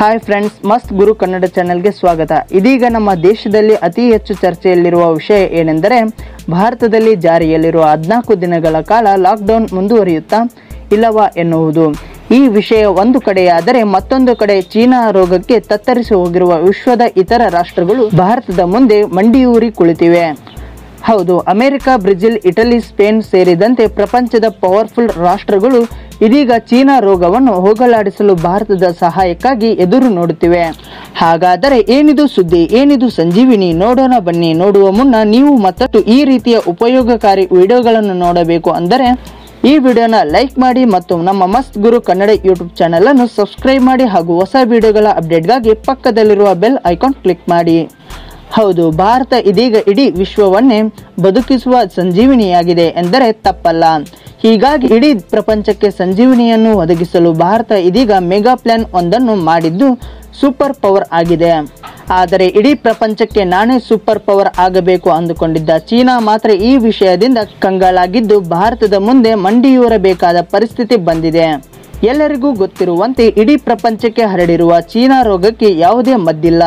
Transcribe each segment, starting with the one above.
hi friends ಮಸ್ತ್ ಗುರು ಕನ್ನಡ ಚಾನೆಲ್ಗೆ ಸ್ವಾಗತ ಇದೀಗ ನಮ್ಮ ದೇಶದಲ್ಲಿ ಅತಿ ಹೆಚ್ಚು ಚರ್ಚೆಯಲ್ಲಿರುವ ವಿಷಯ ಏನೆಂದರೆ ಭಾರತದಲ್ಲಿ ಜಾರಿಯಲ್ಲಿರುವ ಹದಿನಾಲ್ಕು ದಿನಗಳ ಕಾಲ ಲಾಕ್ಡೌನ್ ಮುಂದುವರಿಯುತ್ತಾ ಇಲ್ಲವಾ ಎನ್ನುವುದು ಈ ವಿಷಯ ಒಂದು ಕಡೆಯಾದರೆ ಮತ್ತೊಂದು ಕಡೆ ಚೀನಾ ರೋಗಕ್ಕೆ ತತ್ತರಿಸಿ ಹೋಗಿರುವ ವಿಶ್ವದ ಇತರ ರಾಷ್ಟ್ರಗಳು ಭಾರತದ ಮುಂದೆ ಮಂಡಿಯೂರಿ ಕುಳಿತಿವೆ ಹೌದು ಅಮೆರಿಕ ಬ್ರೆಜಿಲ್ ಇಟಲಿ ಸ್ಪೇನ್ ಸೇರಿದಂತೆ ಪ್ರಪಂಚದ ಪವರ್ಫುಲ್ ರಾಷ್ಟ್ರಗಳು ಇದೀಗ ಚೀನಾ ರೋಗವನ್ನು ಹೋಗಲಾಡಿಸಲು ಭಾರತದ ಸಹಾಯಕ್ಕಾಗಿ ಎದುರು ನೋಡುತ್ತಿವೆ ಹಾಗಾದರೆ ಏನಿದು ಸುದ್ದಿ ಏನಿದು ಸಂಜೀವಿನಿ ನೋಡೋಣ ಬನ್ನಿ ನೋಡುವ ಮುನ್ನ ನೀವು ಮತ್ತಷ್ಟು ಈ ರೀತಿಯ ಉಪಯೋಗಕಾರಿ ವಿಡಿಯೋಗಳನ್ನು ನೋಡಬೇಕು ಅಂದರೆ ಈ ವಿಡಿಯೋನ ಲೈಕ್ ಮಾಡಿ ಮತ್ತು ನಮ್ಮ ಮಸ್ತ್ ಗುರು ಕನ್ನಡ ಯೂಟ್ಯೂಬ್ ಚಾನಲ್ ಅನ್ನು ಸಬ್ಸ್ಕ್ರೈಬ್ ಮಾಡಿ ಹಾಗೂ ಹೊಸ ವಿಡಿಯೋಗಳ ಅಪ್ಡೇಟ್ಗಾಗಿ ಪಕ್ಕದಲ್ಲಿರುವ ಬೆಲ್ ಐಕಾನ್ ಕ್ಲಿಕ್ ಮಾಡಿ ಹೌದು ಭಾರತ ಇದೀಗ ಇಡೀ ವಿಶ್ವವನ್ನೇ ಬದುಕಿಸುವ ಸಂಜೀವಿನಿಯಾಗಿದೆ ಎಂದರೆ ತಪ್ಪಲ್ಲ ಹೀಗಾಗಿ ಇಡೀ ಪ್ರಪಂಚಕ್ಕೆ ಸಂಜೀವಿನಿಯನ್ನು ಒದಗಿಸಲು ಭಾರತ ಇದೀಗ ಮೆಗಾ ಪ್ಲಾನ್ ಒಂದನ್ನು ಮಾಡಿದ್ದು ಸೂಪರ್ ಪವರ್ ಆಗಿದೆ ಆದರೆ ಇಡೀ ಪ್ರಪಂಚಕ್ಕೆ ನಾನೇ ಸೂಪರ್ ಪವರ್ ಆಗಬೇಕು ಅಂದುಕೊಂಡಿದ್ದ ಚೀನಾ ಮಾತ್ರ ಈ ವಿಷಯದಿಂದ ಕಂಗಾಲಾಗಿದ್ದು ಭಾರತದ ಮುಂದೆ ಮಂಡಿಯೂರಬೇಕಾದ ಪರಿಸ್ಥಿತಿ ಬಂದಿದೆ ಎಲ್ಲರಿಗೂ ಗೊತ್ತಿರುವಂತೆ ಇಡೀ ಪ್ರಪಂಚಕ್ಕೆ ಹರಡಿರುವ ಚೀನಾ ರೋಗಕ್ಕೆ ಯಾವುದೇ ಮದ್ದಿಲ್ಲ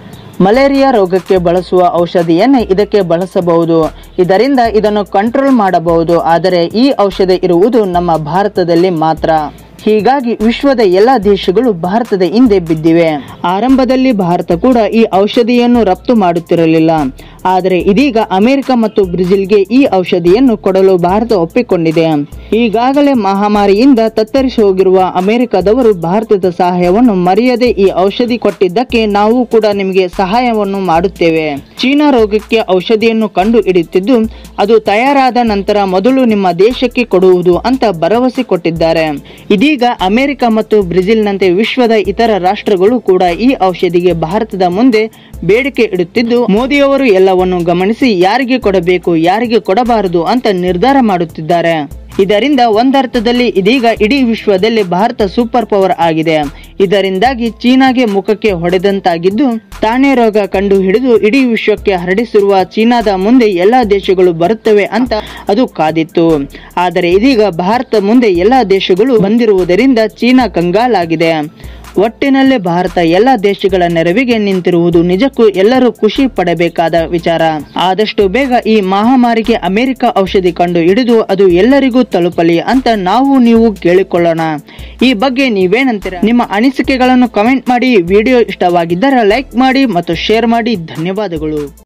ಮಲೇರಿಯಾ ರೋಗಕ್ಕೆ ಬಳಸುವ ಔಷಧಿಯನ್ನೇ ಇದಕ್ಕೆ ಬಳಸಬಹುದು ಇದರಿಂದ ಇದನ್ನು ಕಂಟ್ರೋಲ್ ಮಾಡಬಹುದು ಆದರೆ ಈ ಔಷಧ ಇರುವುದು ನಮ್ಮ ಭಾರತದಲ್ಲಿ ಮಾತ್ರ ಹೀಗಾಗಿ ವಿಶ್ವದ ಎಲ್ಲ ದೇಶಗಳು ಭಾರತದ ಹಿಂದೆ ಬಿದ್ದಿವೆ ಆರಂಭದಲ್ಲಿ ಭಾರತ ಕೂಡ ಈ ಔಷಧಿಯನ್ನು ರಫ್ತು ಮಾಡುತ್ತಿರಲಿಲ್ಲ ಆದರೆ ಇದೀಗ ಅಮೆರಿಕ ಮತ್ತು ಬ್ರೆಜಿಲ್ಗೆ ಈ ಔಷಧಿಯನ್ನು ಕೊಡಲು ಭಾರತ ಒಪ್ಪಿಕೊಂಡಿದೆ ಈಗಾಗಲೇ ಮಹಾಮಾರಿಯಿಂದ ತತ್ತರಿಸಿ ಹೋಗಿರುವ ಅಮೆರಿಕದವರು ಭಾರತದ ಸಹಾಯವನ್ನು ಮರೆಯದೆ ಈ ಔಷಧಿ ಕೊಟ್ಟಿದ್ದಕ್ಕೆ ನಾವು ಕೂಡ ನಿಮಗೆ ಸಹಾಯವನ್ನು ಮಾಡುತ್ತೇವೆ ಚೀನಾ ರೋಗಕ್ಕೆ ಔಷಧಿಯನ್ನು ಕಂಡು ಹಿಡಿಯುತ್ತಿದ್ದು ಅದು ತಯಾರಾದ ನಂತರ ಮೊದಲು ನಿಮ್ಮ ದೇಶಕ್ಕೆ ಕೊಡುವುದು ಅಂತ ಭರವಸೆ ಕೊಟ್ಟಿದ್ದಾರೆ ಇದೀಗ ಅಮೆರಿಕ ಮತ್ತು ಬ್ರೆಜಿಲ್ನಂತೆ ವಿಶ್ವದ ಇತರ ರಾಷ್ಟ್ರಗಳು ಕೂಡ ಈ ಔಷಧಿಗೆ ಭಾರತದ ಮುಂದೆ ಬೇಡಿಕೆ ಇಡುತ್ತಿದ್ದು ಮೋದಿಯವರು ಎಲ್ಲವನ್ನು ಗಮನಿಸಿ ಯಾರಿಗೆ ಕೊಡಬೇಕು ಯಾರಿಗೆ ಕೊಡಬಾರದು ಅಂತ ನಿರ್ಧಾರ ಮಾಡುತ್ತಿದ್ದಾರೆ ಇದರಿಂದ ಒಂದರ್ಥದಲ್ಲಿ ಇದೀಗ ಇಡೀ ವಿಶ್ವದಲ್ಲಿ ಭಾರತ ಸೂಪರ್ ಪವರ್ ಆಗಿದೆ ಇದರಿಂದಾಗಿ ಚೀನಾಗೆ ಮುಖಕ್ಕೆ ಹೊಡೆದಂತಾಗಿದ್ದು ತಾನೇ ರೋಗ ಕಂಡು ಹಿಡಿದು ಇಡೀ ವಿಶ್ವಕ್ಕೆ ಹರಡಿಸಿರುವ ಚೀನಾದ ಮುಂದೆ ಎಲ್ಲಾ ದೇಶಗಳು ಬರುತ್ತವೆ ಅಂತ ಅದು ಕಾದಿತ್ತು ಆದರೆ ಇದೀಗ ಭಾರತ ಮುಂದೆ ಎಲ್ಲಾ ದೇಶಗಳು ಬಂದಿರುವುದರಿಂದ ಚೀನಾ ಕಂಗಾಲಾಗಿದೆ ಒಟ್ಟಿನಲ್ಲಿ ಭಾರತ ಎಲ್ಲ ದೇಶಗಳ ನೆರವಿಗೆ ನಿಂತಿರುವುದು ನಿಜಕ್ಕೂ ಎಲ್ಲರೂ ಖುಷಿ ಪಡಬೇಕಾದ ವಿಚಾರ ಆದಷ್ಟು ಬೇಗ ಈ ಮಹಾಮಾರಿಗೆ ಅಮೆರಿಕ ಔಷಧಿ ಕಂಡು ಹಿಡಿದು ಅದು ಎಲ್ಲರಿಗೂ ತಲುಪಲಿ ಅಂತ ನಾವು ನೀವು ಕೇಳಿಕೊಳ್ಳೋಣ ಈ ಬಗ್ಗೆ ನೀವೇನಂತೀರ ನಿಮ್ಮ ಅನಿಸಿಕೆಗಳನ್ನು ಕಮೆಂಟ್ ಮಾಡಿ ವಿಡಿಯೋ ಇಷ್ಟವಾಗಿದ್ದರೆ ಲೈಕ್ ಮಾಡಿ ಮತ್ತು ಶೇರ್ ಮಾಡಿ ಧನ್ಯವಾದಗಳು